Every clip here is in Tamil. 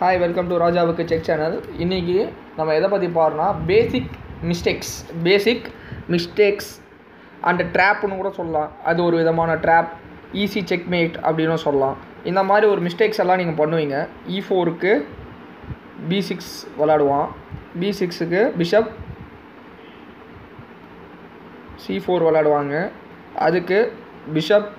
ஹாய் வெல்கம் டு ராஜாவுக்கு செக் சேனல் இன்றைக்கி நம்ம எதை பற்றி பாருன்னா basic mistakes basic mistakes and ட்ராப்னு கூட சொல்லலாம் அது ஒரு விதமான ட்ராப் ஈஸி செக்மேட் அப்படின்னு சொல்லலாம் இந்த மாதிரி ஒரு மிஸ்டேக்ஸ் எல்லாம் நீங்கள் பண்ணுவீங்க இ ஃபோருக்கு பி சிக்ஸ் விளாடுவான் பி சிக்ஸுக்கு பிஷப் சி ஃபோர் விளாடுவாங்க அதுக்கு பிஷப்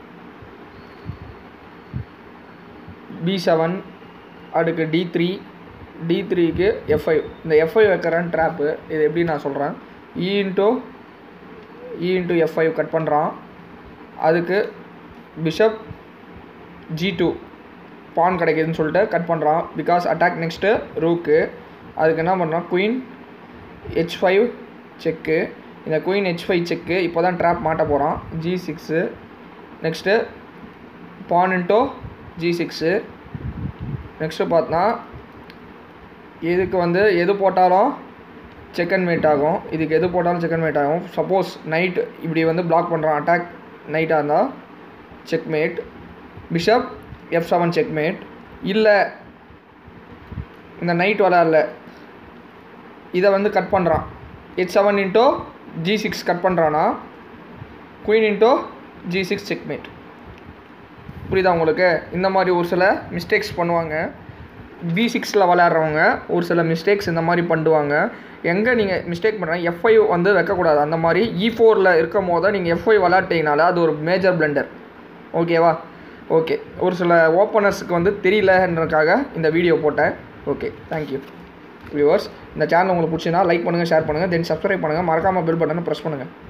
பி செவன் அடுக்கு டி த்ரீ டி த்ரீக்கு எஃப் ஃபைவ் இந்த எஃப் ஃபைவ் வைக்கிறேன் ட்ராப்பு இது எப்படி நான் சொல்கிறேன் E into E into F five cut பண்ணுறான் அதுக்கு பிஷப் ஜி டூ பான் கிடைக்குதுன்னு சொல்லிட்டு கட் பண்ணுறான் பிகாஸ் அட்டாக் நெக்ஸ்ட்டு ரூக்கு அதுக்கு என்ன பண்ணுறான் குயின் ஹெச் ஃபைவ் செக்கு இந்த குயின் ஹெச் ஃபைவ் செக்கு இப்போ தான் ட்ராப் மாட்ட போகிறான் G six next pawn into G six next பார்த்தா இதுக்கு வந்து எது போட்டாலும் செகண்ட் மேட் ஆகும் இதுக்கு எது போட்டாலும் செகண்ட் மேட் ஆகும் சப்போஸ் நைட் இப்படி வந்து பிளாக் பண்ணுறான் அட்டாக் நைட்டாக இருந்தால் checkmate bishop F seven checkmate இல்லை இந்த நைட் விளாட்ல இதை வந்து கட் பண்ணுறான் H seven into G six cut பண்ணுறான்னா queen into G six checkmate புரியுதா உங்களுக்கு இந்த மாதிரி ஒரு சில மிஸ்டேக்ஸ் பண்ணுவாங்க பி சிக்ஸில் விளையாடுறவங்க ஒரு சில மிஸ்டேக்ஸ் இந்த மாதிரி பண்ணுவாங்க எங்கே நீங்கள் மிஸ்டேக் பண்ணுறாங்க எஃப்ஐ வந்து வைக்கக்கூடாது அந்த மாதிரி இ ஃபோரில் இருக்கும் போது நீங்கள் எஃப்ஐ விளாட்டிங்கனால அது ஒரு மேஜர் பிளண்டர் ஓகேவா ஓகே ஒரு சில ஓப்பனர்ஸுக்கு வந்து தெரியலன்றதுக்காக இந்த வீடியோ போட்டேன் ஓகே தேங்க்யூ வியூவர்ஸ் இந்த சேனல் உங்களுக்கு பிடிச்சினா லைக் பண்ணுங்கள் ஷேர் பண்ணுங்கள் தென் சப்ஸ்கிரைப் பண்ணுங்கள் மறக்காமல் பெல் பட்டனை ப்ரெஸ் பண்ணுங்கள்